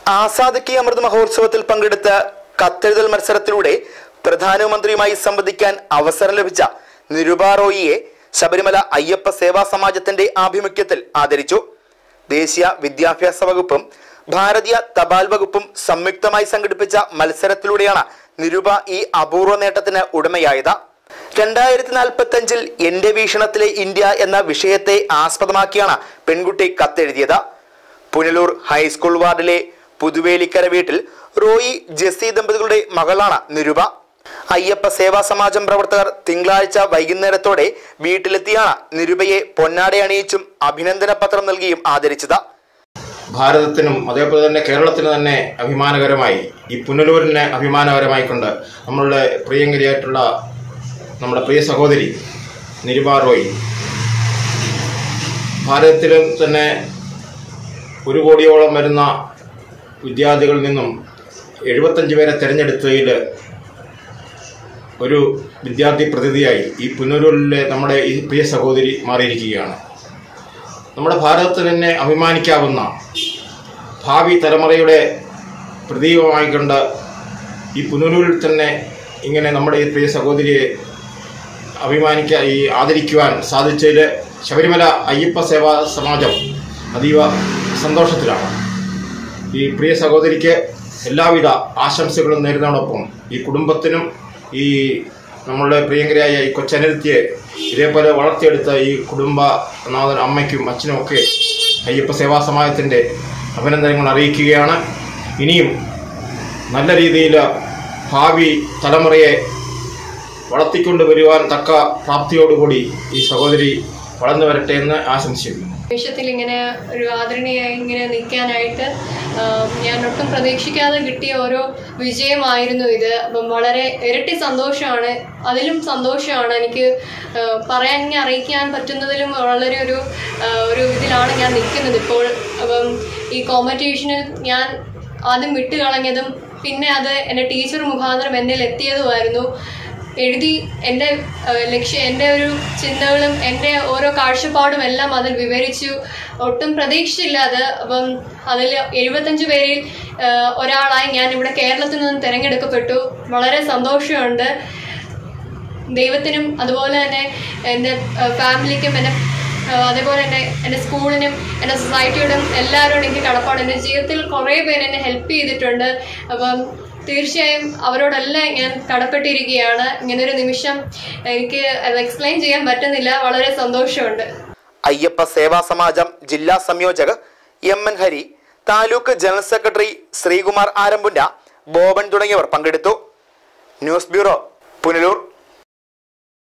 ആസാദ് കി അമൃത് മഹോത്സവത്തിൽ പങ്കെടുത്ത കത്തെഴുതൽ മത്സരത്തിലൂടെ പ്രധാനമന്ത്രിയുമായി സംവദിക്കാൻ അവസരം ലഭിച്ച നിരുപ റോയിയെ ശബരിമല അയ്യപ്പ സേവാ സമാജത്തിന്റെ ആഭിമുഖ്യത്തിൽ ആദരിച്ചു ദേശീയ വിദ്യാഭ്യാസ വകുപ്പും ഭാരതീയ തപാൽ വകുപ്പും സംയുക്തമായി സംഘടിപ്പിച്ച മത്സരത്തിലൂടെയാണ് നിരുപ ഈ അപൂർവ നേട്ടത്തിന് ഉടമയായത് രണ്ടായിരത്തി നാൽപ്പത്തി അഞ്ചിൽ എന്റെ വീക്ഷണത്തിലെ ഇന്ത്യ എന്ന വിഷയത്തെ ആസ്പദമാക്കിയാണ് പെൺകുട്ടി കത്തെഴുതിയത് പുനലൂർ ഹൈസ്കൂൾ വാർഡിലെ പുതുവേലിക്കര വീട്ടിൽ റോയി ജെസ്സി ദമ്പതികളുടെ മകളാണ് നിരുപ അയ്യപ്പ സേവാ സമാജം പ്രവർത്തകർ തിങ്കളാഴ്ച വൈകുന്നേരത്തോടെ വീട്ടിലെത്തിയാണ് നിരുപയെ പൊന്നാട അണിയിച്ചും അഭിനന്ദന പത്രം നൽകിയും ആദരിച്ചത് ഭാരതത്തിനും അതേപോലെ തന്നെ കേരളത്തിന് തന്നെ അഭിമാനകരമായി ഈ പുനലൂരിനെ അഭിമാനകരമായി കൊണ്ട് നമ്മളുടെ പ്രിയങ്കരിയായിട്ടുള്ള നമ്മുടെ പ്രിയ സഹോദരി നിരുപ റോയ് ഭാരതത്തിലും തന്നെ ഒരു കോടിയോളം വരുന്ന വിദ്യാർത്ഥികളിൽ നിന്നും എഴുപത്തഞ്ച് പേരെ തിരഞ്ഞെടുത്തതിൽ ഒരു വിദ്യാർത്ഥി പ്രതിനിധിയായി ഈ പുനലൂരിലെ നമ്മുടെ ഈ പ്രിയ സഹോദരി മാറിയിരിക്കുകയാണ് നമ്മുടെ ഭാരതത്തിന് തന്നെ അഭിമാനിക്കാവുന്ന ഭാവി തലമുറയുടെ പ്രതീകമായി കണ്ട് ഈ പുനലൂരിൽ തന്നെ ഇങ്ങനെ നമ്മുടെ ഈ പ്രിയ സഹോദരിയെ അഭിമാനിക്കാൻ ഈ ആദരിക്കുവാൻ സാധിച്ചതിൽ ശബരിമല അയ്യപ്പ സേവാ സമാജം അതീവ സന്തോഷത്തിലാണ് ഈ പ്രിയ സഹോദരിക്ക് എല്ലാവിധ ആശംസകളും നേരുന്നതോടൊപ്പം ഈ കുടുംബത്തിനും ഈ നമ്മളുടെ പ്രിയങ്കരായ ഈ കൊച്ചനരുത്തിയെ ഇതേപോലെ വളർത്തിയെടുത്ത ഈ കുടുംബനാഥൻ അമ്മയ്ക്കും അച്ഛനും ഒക്കെ അയ്യപ്പ സേവാ സമാജത്തിൻ്റെ അഭിനന്ദനങ്ങൾ അറിയിക്കുകയാണ് ഇനിയും നല്ല രീതിയിൽ ഭാവി തലമുറയെ വളർത്തിക്കൊണ്ട് വരുവാൻ തക്ക പ്രാപ്തിയോടുകൂടി ഈ സഹോദരി വളർന്നു വരട്ടെ എന്ന് ആശംസിക്കുന്നു നിമിഷത്തിൽ ഇങ്ങനെ ഒരു ആദരണീയായി ഇങ്ങനെ നിൽക്കാനായിട്ട് ആഹ്, ഞാൻ ഒട്ടും പ്രതീക്ഷിക്കാതെ കിട്ടിയ ഓരോ വിജയമായിരുന്നു ഇത് അപ്പം വളരെ ഇരട്ടി സന്തോഷമാണ് അതിലും സന്തോഷമാണ് എനിക്ക് ആഹ്, പറയാൻ ഇങ്ങനെ അറിയിക്കാൻ പറ്റുന്നതിലും വളരെ ഒരു ആഹ്, ഒരു ഇതിലാണ് ഞാൻ നിൽക്കുന്നത് ഇപ്പോൾ അപ്പം ഈ കോമ്പറ്റീഷനിൽ ഞാൻ ആദ്യം വിട്ടുകളഞ്ഞതും പിന്നെ അത് എൻ്റെ ടീച്ചർ മുഖാന്തരം എന്നിൽ എത്തിയതുമായിരുന്നു എഴുതി എൻ്റെ ഏഹ്, ലക്ഷ്യം എൻ്റെ ഒരു ചിന്തകളും എൻ്റെ ഓരോ കാഴ്ചപ്പാടും എല്ലാം അതിൽ വിവരിച്ചു ഒട്ടും പ്രതീക്ഷിച്ചില്ല അത് അപ്പം അതിൽ എഴുപത്തഞ്ച് പേരിൽ ഏഹ്, ഒരാളായി ഞാൻ ഇവിടെ കേരളത്തിൽ നിന്ന് തിരഞ്ഞെടുക്കപ്പെട്ടു വളരെ സന്തോഷമുണ്ട് ദൈവത്തിനും അതുപോലെ തന്നെ എൻ്റെ ഏഹ്, ഫാമിലിക്കും എൻ്റെ ഏഹ്, അതേപോലെ തന്നെ എൻ്റെ സ്കൂളിനും എൻ്റെ സൊസൈറ്റിയോടും എല്ലാവരോടും എനിക്ക് കടപ്പാട് എൻ്റെ ജീവിതത്തിൽ കുറേ പേര് എന്നെ ഹെൽപ്പ് ചെയ്തിട്ടുണ്ട് അപ്പം തീർച്ചയായും അവരോടെല്ലാം ഞാൻ കടപ്പെട്ടിരിക്കുകയാണ് ഇങ്ങനൊരു നിമിഷം എനിക്ക് അത് എക്സ്പ്ലെയിൻ ചെയ്യാൻ പറ്റുന്നില്ല വളരെ സന്തോഷമുണ്ട് അയ്യപ്പ സേവാ സമാജം ജില്ലാ സംയോജക് M N Hari taluk general secretary Sreekumar ആരമ്പുന്ന ബോബൻ തുടങ്ങിയവർ പങ്കെടുത്തു ന്യൂസ് ബ്യൂറോ പുനലൂർ